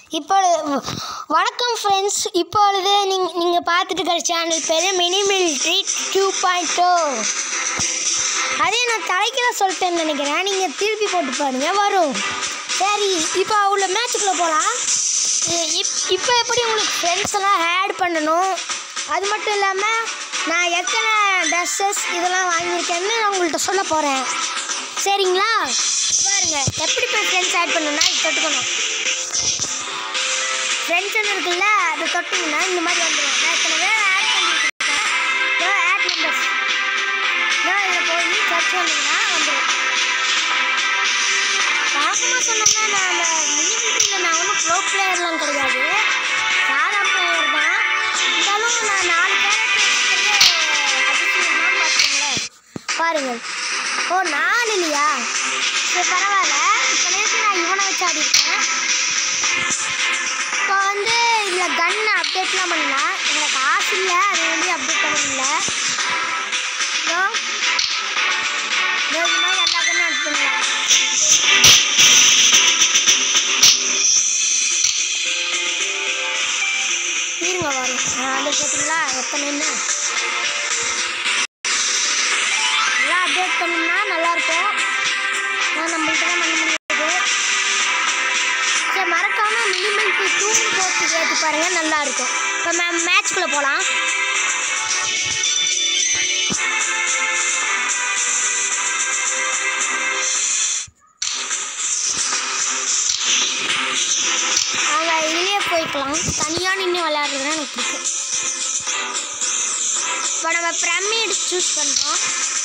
இப்பொழுது வணக்கம் ஃப்ரெண்ட்ஸ் இப்பொழுது நீங்கள் நீங்கள் பார்த்துட்டு இருக்கிற சேனல் பேர் mini military two point two அதே நான் தலைக்கிற சொல்லிட்டேன்னு நினைக்கிறேன் நீங்கள் திருப்பி போட்டு பாருங்க வரும் சரி இப்போ உள்ள மேட்சுக்குள்ளே போகலாம் இப் இப்போ எப்படி உங்களுக்கு ஃப்ரெண்ட்ஸ் எல்லாம் ஆட் பண்ணணும் அது மட்டும் இல்லாமல் நான் எத்தனை ட்ரெஸ்ஸஸ் இதெல்லாம் வாங்கியிருக்கேன்னு நான் உங்கள்கிட்ட சொல்ல போகிறேன் சரிங்களா பாருங்க எப்படி போய் ஃப்ரெண்ட்ஸ் ஆட் பண்ணணும்னா இது தொட்டுக்கணும் ஃப்ரெண்ட்ஸ்னு இருக்குல்ல அதை தொட்டிங்கன்னா இந்த மாதிரி வந்துடும் நான் இத்தனை பேர் ஆட் பண்ணியிருக்கேன் ஆட் நம்பர்ஸ் நான் இதில் போய் சர்ச் பண்ணிங்கன்னா வந்துடும் வழக்கமாக சொன்னோம்னா நான் மினிமிட்டியில் நான் ஒன்றும் ப்ரோ பிளேயர்லாம் கிடையாது சாதா பிளேயர் தான் இருந்தாலும் நான் நாலு கேரக்டர் அதிசயமாக பார்த்துங்களேன் பாருங்கள் ஓ நாலு இல்லையா சரி பரவாயில்ல இப்போ நேரத்தில் நான் இவனை வச்சு ஆடிருக்கேன் இப்போ வந்து இதில் கன் அப்டேட்லாம் பண்ணலாம் எனக்கு காசு இல்லை அதை வந்து அப்டேட் பண்ண முடியல இதோ இதோ இந்த மாதிரி எல்லா கன்னும் அட் பண்ணலாம் இருங்க வரும் நான் வந்து பார்த்தீங்களா எத்தனைன்னு எல்லாம் அப்டேட் பண்ணோம்னா நல்லாயிருக்கும் நான் நம்மள்கிட்ட தான் பண்ண முடியாது சரி மறக்காம மினிமம் டூ டூன்னு போட்டு ஏற்றி பாருங்க நல்லா இருக்கும் இப்போ மே மேட்ச்குள்ளே போகலாம் நாங்கள் இதுலேயே போய்க்கலாம் தனியாக நின்று விளையாடுறது தான் எனக்கு பிடிக்கும் இப்போ நம்ம பிரமிட் சூஸ் பண்ணுறோம்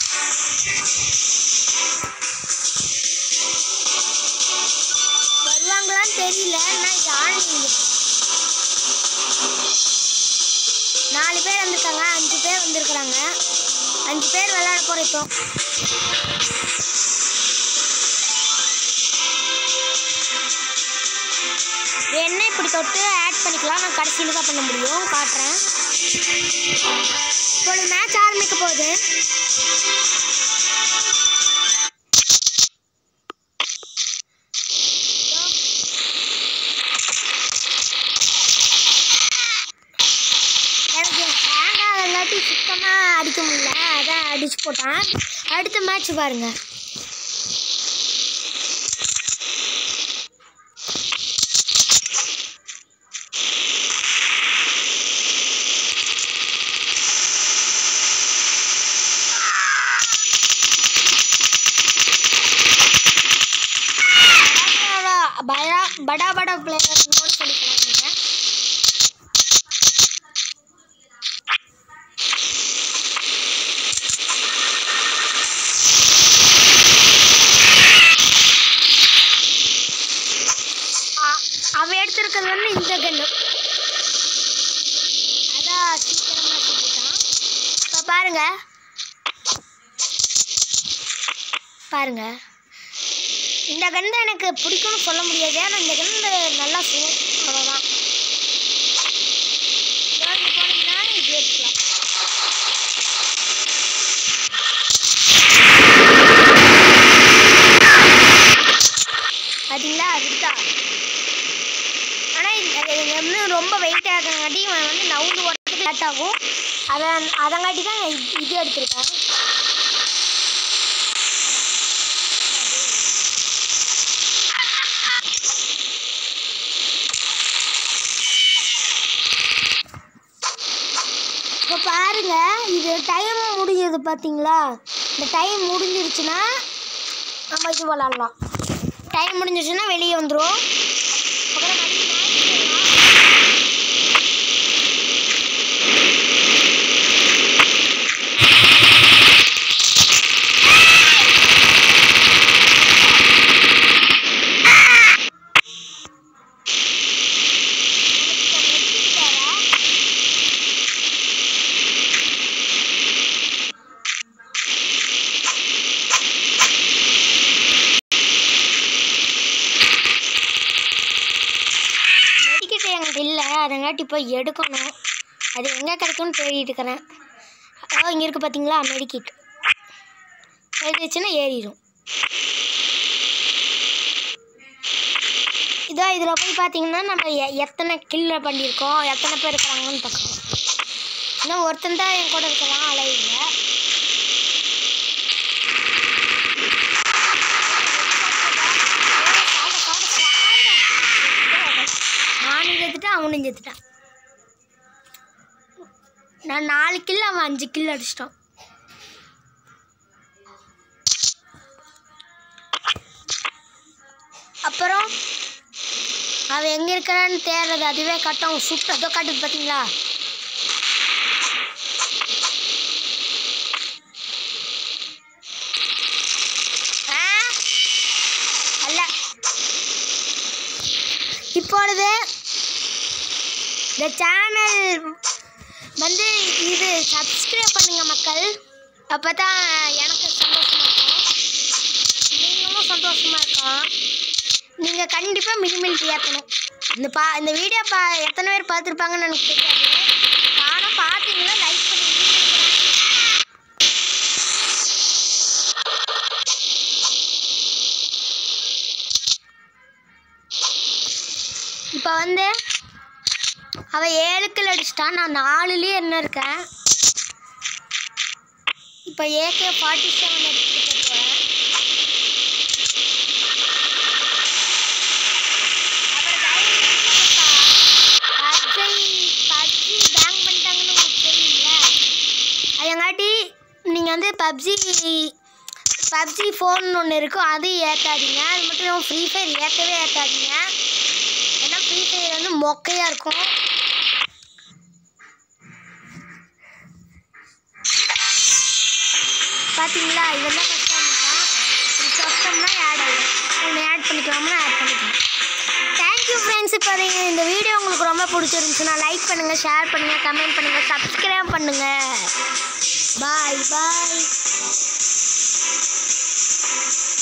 வருவாங்களான்னு தெரியல ஆனால் இது ஆன்லைன் நாலு பேர் வந்திருக்காங்க அஞ்சு பேர் வந்திருக்கிறாங்க அஞ்சு பேர் விளையாட போகிறோம் இப்போ என்ன இப்படி தொட்டு ஆட் பண்ணிக்கலாம் நான் கடைசியில் தான் பண்ண முடியும் காட்டுறேன் இப்பொழுது மேட்ச் ஆரம்பிக்க போகுது எனக்கு ஹேங் ஆகலாட்டி சுத்தமாக அடிக்க முடியல அதான் அடிச்சு போட்டேன் அடுத்த மேட்ச் பாருங்க படா படா படா பிளேயர்னு கூட சொல்லிக்கலாம் நீங்க அ- அவ எடுத்திருக்கிறது வந்து இந்த கன்னு அதான் சீக்கிரமா செஞ்சுட்டான் இப்போ பாருங்க பாருங்க இந்த கன் தான் எனக்கு பிடிக்கும்னு சொல்ல முடியாது ஆனால் இந்த கன் நல்லா சுடும் அவ்வளோதான் இங்க போனீங்கன்னா இது எடுத்துக்கலாம் பார்த்தீங்களா அதுதான் ஆனால் இது வந்து ரொம்ப வெயிட் ஆகிறங்காட்டி இவன் வந்து நவுந்து ஓடுறதுக்கு லேட் ஆகும் அதை அதங்காட்டி தான் நான் இது- இது எடுத்திருக்கேன் இப்போ பாருங்க இது டைம் முடிஞ்சது பார்த்தீங்களா இந்த டைம் முடிஞ்சிருச்சுன்னா நம்ம இது விளாட்லாம் டைம் முடிஞ்சிருச்சுன்னா வெளியே வந்துடும் அப்புறம் மறுபடியும் match போடலாம். எனக்கு இப்ப medkit தேவை. மெடிக்கிட் என்கிட்ட இல்லை அதங்காட்டி போய் எடுக்கணும் அது எங்கே கிடைக்கும்னு தேடிட்டு இருக்கிறேன் ஓ இங்கே இருக்குது பார்த்தீங்களா மெடிக்கிட் எடுத்துச்சுன்னா ஏறிடும் இதோ இதில் போய் பார்த்தீங்கன்னா நம்ம எ- எத்தனை கில்ல பண்ணியிருக்கோம் எத்தனை பேர் இருக்கிறாங்கன்னு பார்க்கலாம் இன்னும் ஒருத்தன் தான் என் கூட இருக்கலாம் அலையில நானும் செத்துட்டேன் அவனும் செத்துட்டான் நான் நாலு கில் அவன் அஞ்சு கில் அடிச்சிட்டான் அப்புறம் அவன் எங்கே இருக்கிறான்னு தேடுறது அதுவே கட்டும் சுட்டு அதோ காட்டுது பார்த்தீங்களா ஆ? அல்ல இப்பொழுது இந்த சேனல் வந்து இது சப்ஸ்கிரைப் பண்ணுங்க மக்கள் அப்போ தான் எனக்கு சந்தோஷமா இருக்கும் நீங்களும் சந்தோஷமா இருக்கும் நீங்கள் கண்டிப்பாக மினிமிலிட்டி ஏற்றணும் இந்த பா இந்த வீடியோ பா எத்தனை பேர் பார்த்துருப்பாங்கன்னு எனக்கு தெரியாது ஆனால் பார்த்தீங்கன்னா லைக் பண்ணுவீங்கன்னு நினைக்கிறேன் இப்போ வந்து அவன் ஏழு கில் அடிச்சிட்டான் நான் நாலுலேயே என்ன இருக்கேன் இப்போ ஏகே ஃபார்ட்டி செவன் எடுத்துகிட்டு போகிறேன் அஜய் பப்ஜி பேங்க் பண்ணிட்டாங்கன்னு உங்களுக்கு தெரியுங்கள அதங்காட்டி நீங்கள் வந்து பப்ஜி பப்ஜி ஃபோன் ஒன்று இருக்கும் அது ஏற்றாதீங்க அது மட்டும் இல்லாமல் ஃப்ரீ ஃபயர் ஏற்றவே ஏற்றாதீங்க ஏன்னா ஃப்ரீ ஃபயர் வந்து மொக்கையாக இருக்கும் பார்த்தீங்களா இதெல்லாம் கஷ்டம் இது கஷ்டம்னா ஆட் ஆகிடும் ஒன்று ஆட் பண்ணிக்கலாம்னா ஆட் பண்ணிக்கலாம் தேங்க்யூ ஃப்ரெண்ட்ஸ் இப்போ நீங்கள் இந்த வீடியோ உங்களுக்கு ரொம்ப பிடிச்சிருந்துச்சுன்னா லைக் பண்ணுங்கள் ஷேர் பண்ணுங்கள் கமெண்ட் பண்ணுங்கள் சப்ஸ்கிரைப் பண்ணுங்கள் பாய் பாய்